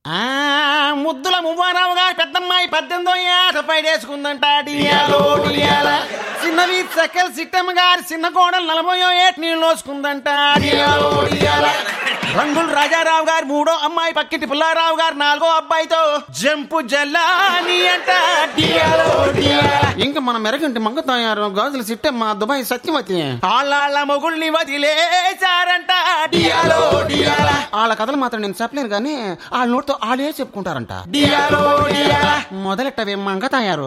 ఆ ముద్దుల మువ్వారావు గారు పెద్దమ్మాయి పద్దెనిమిదో ఏట పైడేసుకుందంట డియాలో డియాల చిన్నవి సకల్ సిట్టమ్మ గారి చిన్న కోడలు నలభయో ఏట నీళ్ళు లోసుకుందంట డియాలో డియాల రంగులు రాజారావు గారు మూడో అమ్మాయి పక్కింటి పుల్లారావు గారు నాలుగో అబ్బాయితో జంపు జల్లాని అంట డియాలో డియాల ఇంకా మన మెరగంటి మంగ తయారు గాజులు సిట్టమ్మ దుబాయ్ సత్యవతి ఆళ్ళ మొగుల్ని వదిలేశారంట డియాలో డియాల వాళ్ళ కథలు మాత్రం నేను చెప్పలేను కానీ వాళ్ళ నోటితో వాళ్ళే చెప్పుకుంటారంట డియాలో డియాల మొదలెట్టవే మంగ తయారు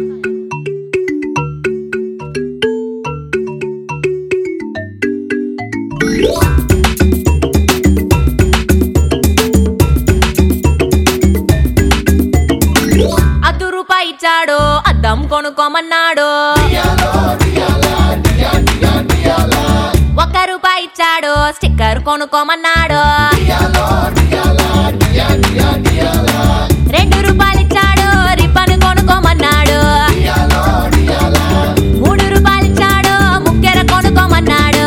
అద్దు రూపాయి ఇచ్చాడు అద్దం కొనుక్కోమన్నాడు ఒక్క రూపాయి ఇచ్చాడు స్టిక్కర్ కొనుక్కోమన్నాడు రెండు రూపాయలు ఇచ్చాడు రిబ్బన్ కొనుక్కోమన్నాడు మూడు రూపాయలు ఇచ్చాడు ముక్కెర కొనుక్కోమన్నాడు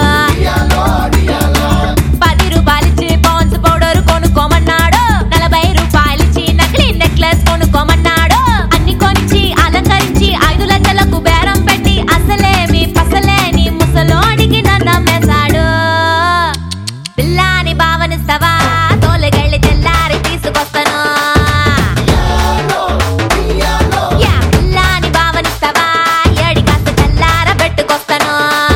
పది రూపాయలు ఇచ్చి పౌన్స్ పౌడర్ కొనుక్కోమన్నాడు నలభై రూపాయలు ఇచ్చి నకిలీ నెక్లెస్ కొనుక్కోమన్నాడు అన్ని కొనిచ్చి అలంకరించి ఐదు లక్షలకు బేరం పెట్టి అసలేమి పసలేని ముసలోడికి నన్నమ్మేశాడు పిల్లాని భావనిస్తావా తోలుకెళ్ళి తెల్లారి తీసుకొస్తాను యా, పిల్లాని భావనిస్తావా ఏడి కాస్త తెల్లార పెట్టుకొస్తాను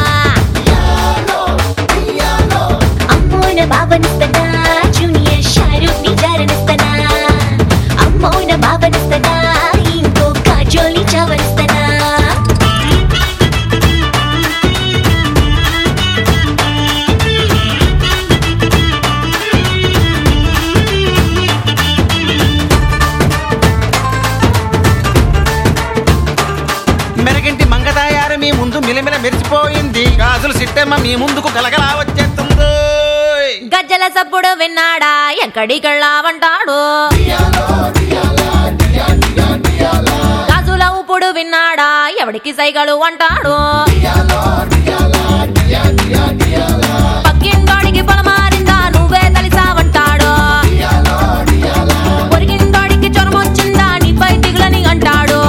అమ్మోన భావనిస్తనా జూనియర్ షారూక్ ని జారనిస్తనా అమ్మోన భావనిస్తనా ఇంకో కాజోలి చావనిస్తనా మెరగంటి మంగ తయారు మీ ముందు మిలమిల మెరిసిపోయింది గాజులు సిట్టమ్మ మీ ముందుకు గలగలా వచ్చేస్తుంది గజ్జల సప్పుడు విన్నాడా ఎక్కడికెళ్ళావంటాడు గాజుల ఉప్పుడు విన్నాడా ఎవడికి సైగలు అంటాడు పక్కింటోడికి పొలమారిందా నువ్వే తలిసావంటాడు పొరిగింటోడికి జ్వరం వచ్చిందా నీపై దిగులని అంటాడు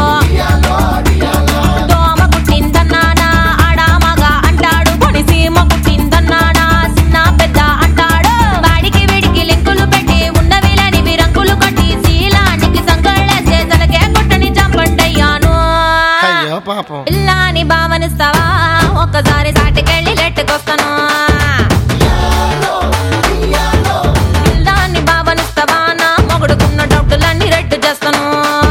దోమ కుట్టిందన్నానా ఆడా మగ అంటాడు పొడిసీమ కుట్టిందన్నానా చిన్న పెద్ద అంటాడు వాడికి వీడికి లింకులు పెట్టి ఉన్నవి లేనివి రంగులు కట్టి శీలానికి సంకళ్ళేసే తలకే కొట్టని చంపండయ్యాను అయ్యో పాపం పిల్లాని భావనిస్తావా ఒక్కసారి సాటికెళ్ళి లెట్టుకొస్తాను పిల్లాన్ని భావనిస్తావా నా మొగుడుకున్న డౌటులన్నీ రెట్టు చేస్తాను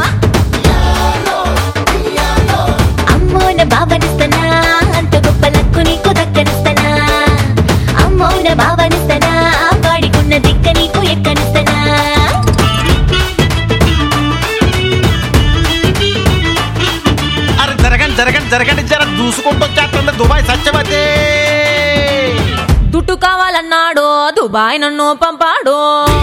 అమ్మోన భావనిస్తనా అంత గొప్ప లక్కు నీకు దక్కనిస్తనా అమ్మోన భావనిస్తనా వాడికున్న దిక్క నీకు ఎక్కనిస్తనా అరే జరగండి జరగండి జరగండి జర దూసుకుంటూ వచ్చేస్తుంది దుబాయ్ సత్యవతి దుట్టు కావాలన్నాడు దుబాయ్ నన్ను పంపాడు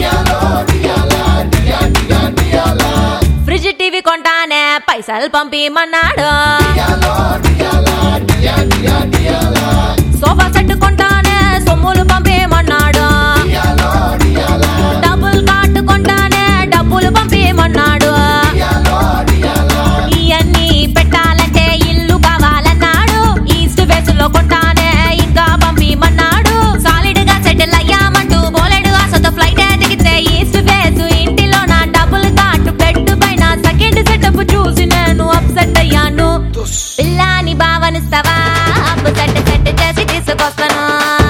ఫ్రిడ్జ్ టీవీ కొంటానే పైసలు పంపిమన్నాడు సోఫా సెట్ కొంటానే సొమ్ములు పంపిమన్నాడు డబ్బులు కాటు కొంటానే డబ్బులు పంపిమన్నాడు ఇవన్నీ పెట్టాలంటే ఇల్లు కావాలన్నాడు ఈస్ట్ వేస్ లో కొంటానే ఇంకా పంపిమన్నాడు సాలిడ్ గా సెటిల్ అయ్యామంటూ బోలెడు ఆశతో ఫ్లైట్ దిగితే ఈస్ట్ వేస్ ఇంటిలో నా డబ్బులు కాటు బెడ్ పైన సెకండ్ సెటప్ చూసి నేను అప్సెట్ అయ్యాను పిల్లాని భావనిస్తావా అప్పు సెట్ సెట్ చేసి తీసుకొస్తాను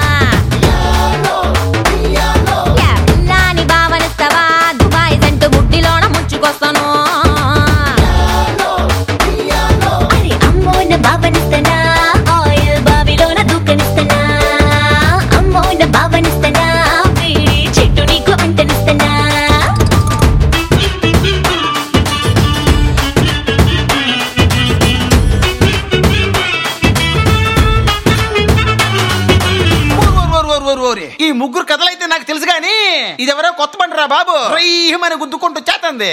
యా, పిల్లాని భావనిస్తావా దుబాయ్ సెంటు బుడ్డిలోన ముంచుకొస్తాను అరే అమ్మోన భావనిస్తనా ఆయిల్ బావిలోన దూకనిస్తనా అమ్మోన భావనిస్తనా వేడి చెట్టు నీకు అంటనిస్తనా ఓర్ ఓర్ ఓర్ ఓర్ ఓర్ ఓరి. ఈ ముగ్గురు కథలైతే నాకు తెలుసు కానీ ఇదెవరో కొత్త బండిరా బాబు రయ్యమని గుద్దుకుంటూ చేతంది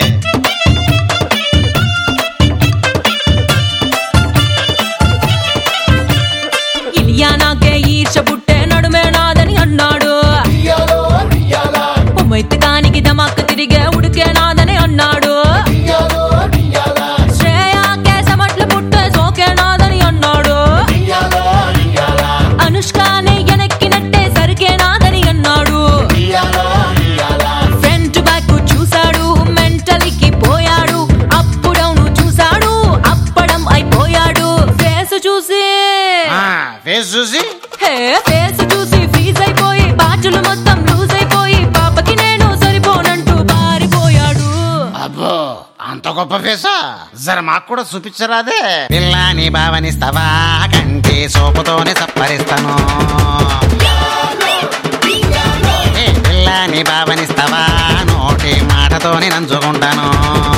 ఇలియా నాకే ఈర్ష పుట్టే నడుమే నాదని అన్నాడు బొమ్మైతే కానికి దమాక్ తిరిగే ఉడికే అంత గొప్ప ఫేసా జర మాకు కూడా చూపించరాదే పిల్లాని భావనిస్తావా కంటి సోపుతోనే సప్పరిస్తాను ఏ పిల్లాని భావనిస్తావా నోటి మాటతోనే నంచుకుంటాను